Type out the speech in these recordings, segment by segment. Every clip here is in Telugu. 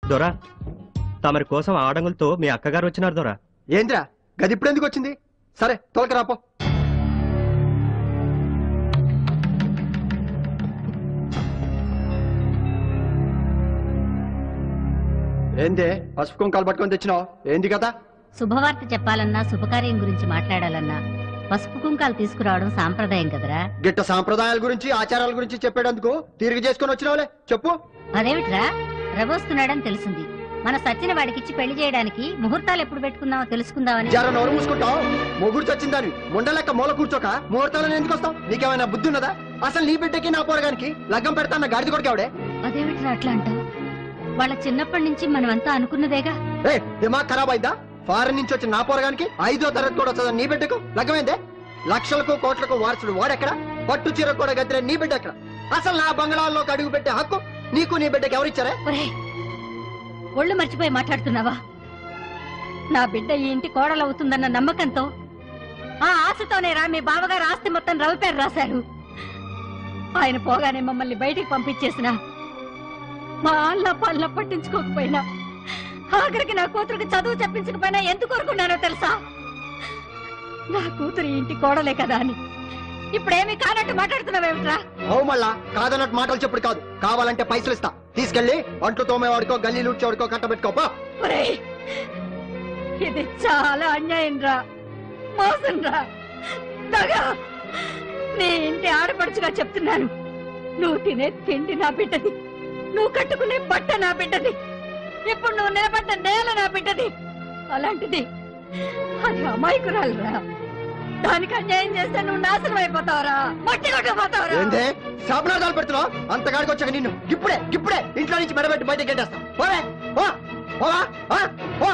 దొరా తమరి కోసం ఆడంగులతో మీ అక్కగారు వచ్చినారు దొరా ఏంద్రా గది ఇప్పుడు ఎందుకు వచ్చింది సరే తోలకరాపో ఏందే పసుపు కుంకాలు పట్టుకొని తెచ్చినావు ఏంది కదా శుభవార్త చెప్పాలన్నా శుభకార్యం గురించి మాట్లాడాలన్నా పసుపు కుంకాలు తీసుకురావడం సాంప్రదాయం కదరా గిట్ట సాంప్రదాయాల గురించి ఆచారాల గురించి చెప్పేటందుకు తిరిగి చేసుకొని వచ్చినావులే చెప్పు అదేమిట్రా రవొస్తున్నాడని తెలిసింది మన సచ్చిన వాడికిచ్చి పెళ్లి చేయడానికి ముహూర్తాలు ఎప్పుడు పెట్టుకుందామో తెలుసుకుందామని జర నోరు మూసుకుంటావు మొగుడు చచ్చిందని ముండలెక్క మూల కూర్చోక ముహూర్తాలను ఎందుకు వస్తావు నీకేమైనా బుద్ధి ఉన్నదా అసలు నీ బిడ్డకి నా పోరగానికి లగ్గం పెడతాన్న గాడిద కొడుకావిడే అదేమిట్రా అట్లా అంటావు వాళ్ళ చిన్నప్పటి నుంచి మనమంతా అనుకున్నదేగా ఏ దిమాగ్ ఖరాబ్ అయిందా ఫారెన్ నుంచి వచ్చిన నా పోరగానికి ఐదో తరగతి కూడా వస్తుందా నీ బిడ్డకు లగ్గమైందే లక్షలకు కోట్లకు వారసుడు వాడెక్కడ పట్టు చీర కూడా గదిరే నీ బిడ్డ ఎక్కడ అసలు నా బంగళాల్లోకి అడుగు పెట్టే హక్కు నీకు నీ బిడ్డకి ఎవరిచ్చారే ఒరేయ్, ఒళ్ళు మర్చిపోయి మాట్లాడుతున్నావా నా బిడ్డ ఈ ఇంటి కోడలవుతుందన్న నమ్మకంతో ఆ ఆశతోనే రా మీ బావగారు ఆస్తి మొత్తం రవి పేరు రాశారు ఆయన పోగానే మమ్మల్ని బయటికి పంపించేసిన మా ఆళ్ళ పాలన పట్టించుకోకపోయినా ఆఖరికి నా కూతురికి చదువు చెప్పించకపోయినా ఎందుకు కోరుకున్నానో తెలుసా నా కూతురు ఈ ఇంటి కోడలే కదా అని ఇప్పుడేమీ కానట్టు మాట్లాడుతున్నావేమిట్రా అవు మళ్ళా కాదన్నట్టు మాటలు చెప్పుడు కాదు కావాలంటే పైసలు ఇస్తా తీసుకెళ్లి అంట్లు తోమేవాడికో గల్లీ లూడ్చేవాడికో కట్టబెట్టుకో పో. ఒరేయ్, ఇది చాలా అన్యాయం రా మోసం రా దగా నీ ఇంటి ఆడపడుచుగా చెప్తున్నాను నువ్వు తినే తిండి నా బిడ్డది నువ్వు కట్టుకునే బట్ట నా బిడ్డది ఇప్పుడు నువ్వు నిలబడ్డ నేల నా బిడ్డది అలాంటిది అది అమాయకురాలు రా దానికి అన్యాయం చేస్తే నువ్వు నాశనం అయిపోతావురా మట్టి కొట్టుకుపోతావురా ఏందే శాపనార్థాలు పెడుతున్నావు అంతగాడికి వచ్చాక నిన్ను ఇప్పుడే ఇప్పుడే ఇంట్లో నుంచి మెడబెట్టి బయటకి గెంటేస్తా పోవే పో పోవా ఆ? పో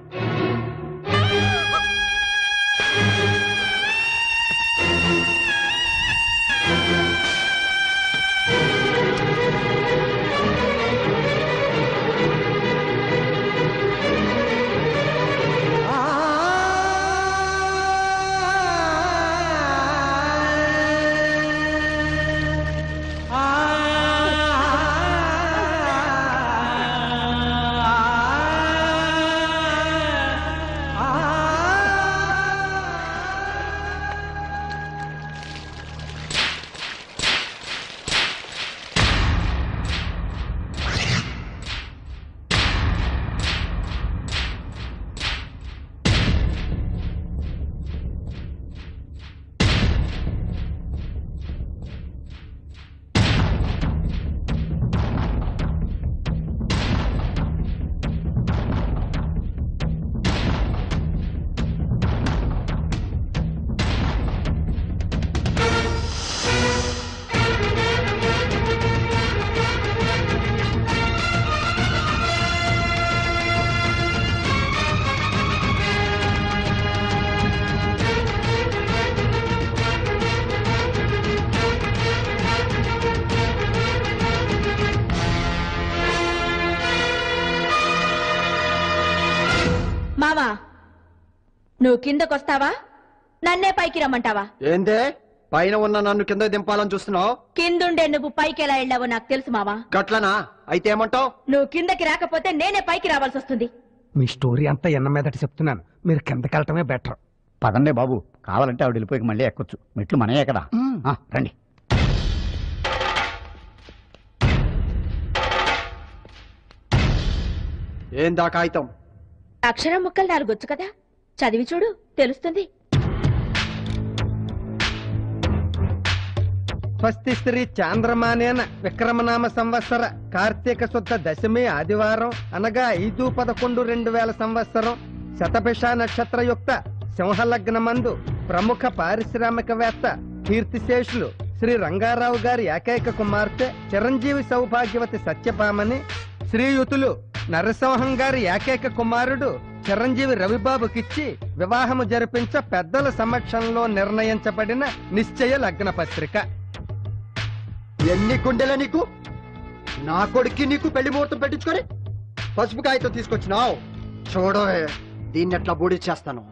మావా నువ్వు కిందకొస్తావా నన్నే పైకి రమ్మంటావా ఏందే పైన ఉన్న నన్ను కింద దింపాలని చూస్తున్నావు కిందుండే నువ్వు పైకి ఎలా వెళ్ళావో నాకు తెలుసు మావా గట్లనా అయితే ఏమంటావు నువ్వు కిందకి రాకపోతే నేనే పైకి రావాల్సి వస్తుంది మీ స్టోరీ అంతా ఎన్న మీదట చెప్తున్నాను మీరు కిందకి వెళ్ళటమే బెటర్ పదండి బాబు కావాలంటే ఆవిడ వెళ్ళిపోయి మళ్ళీ ఎక్కొచ్చు మెట్లు మనయే కదా ఆ, రండి ఏందా కాగితం అక్షరం ముక్కలు నాలుగొచ్చు కదా చదివి చూడు తెలుస్తుంది స్వస్తి శ్రీ చాంద్రమానేన విక్రమనామ సంవత్సర కార్తీక శుద్ధ దశమి ఆదివారం అనగా ఐదు పదకొండు రెండు వేల సంవత్సరం శతభిష నక్షత్రయుక్త సింహలగ్నమందు ప్రముఖ పారిశ్రామికవేత్త కీర్తిశేషులు శ్రీ రంగారావు గారి ఏకైక కుమార్తె చిరంజీవి సౌభాగ్యవతి సత్యభామని శ్రీయుతులు నరసింహం గారి ఏకైక కుమారుడు చిరంజీవి రవిబాబుకిచ్చి వివాహము జరిపించ పెద్దల సమక్షంలో నిర్ణయించబడిన నిశ్చయ లగ్న పత్రిక ఎన్ని గుండెల నీకు నా కొడుక్కి నీకు పెళ్లి ముహూర్తం పెట్టించుకొని పసుపు కాగితం తీసుకొచ్చినావు చూడవే దీన్ని ఎట్లా బూడి చేస్తాను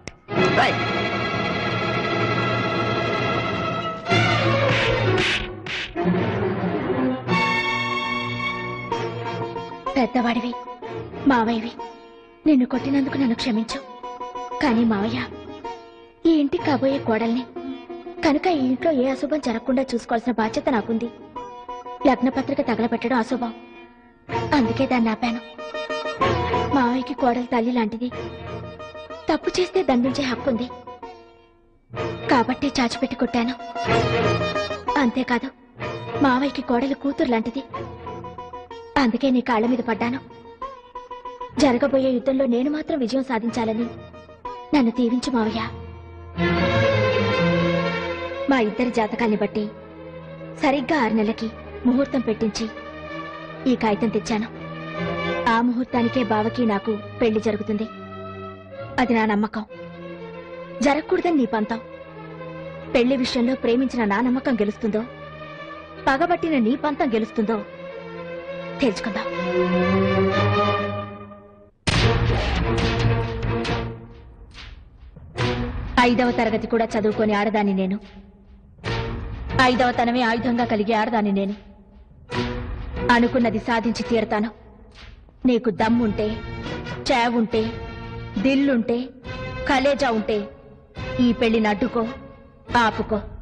పెద్దవాడివి మావయ్యవి నిన్ను కొట్టినందుకు నన్ను క్షమించు కానీ మావయ్య ఈ ఇంటికి కాబోయే కోడల్ని కనుక ఈ ఇంట్లో ఏ అశుభం జరగకుండా చూసుకోవాల్సిన బాధ్యత నాకుంది లగ్నపత్రిక తగలబెట్టడం అశుభం అందుకే దాన్ని ఆపాను మావయ్యకి కోడలు తల్లి లాంటిది తప్పు చేస్తే దండించే హక్కుంది కాబట్టి చాచిపెట్టి కొట్టాను అంతేకాదు మావయ్యకి కోడలు కూతురు లాంటిది అందుకే నీ కాళ్ళ మీద పడ్డాను జరగబోయే యుద్ధంలో నేను మాత్రం విజయం సాధించాలని నన్ను దీవించు మావయ్య మా ఇద్దరి జాతకాల్ని బట్టి సరిగ్గా ఆరు నెలలకి ముహూర్తం పెట్టించి ఈ కాగితం తెచ్చాను ఆ ముహూర్తానికే బావకి నాకు పెళ్లి జరుగుతుంది అది నా నమ్మకం జరగకూడదని నీ పంతం పెళ్లి విషయంలో ప్రేమించిన నా నమ్మకం గెలుస్తుందో పగబట్టిన నీ పంతం గెలుస్తుందో తెలుసుకుందాం ఐదవ తరగతి కూడా చదువుకొని ఆడదాన్ని నేను ఐదవ తనమే ఆయుధంగా కలిగే ఆడదాన్ని నేను అనుకున్నది సాధించి తీరతాను నీకు దమ్ముంటే చావుంటే దిల్లుంటే కలేజా ఉంటే ఈ పెళ్లిని అడ్డుకో ఆపుకో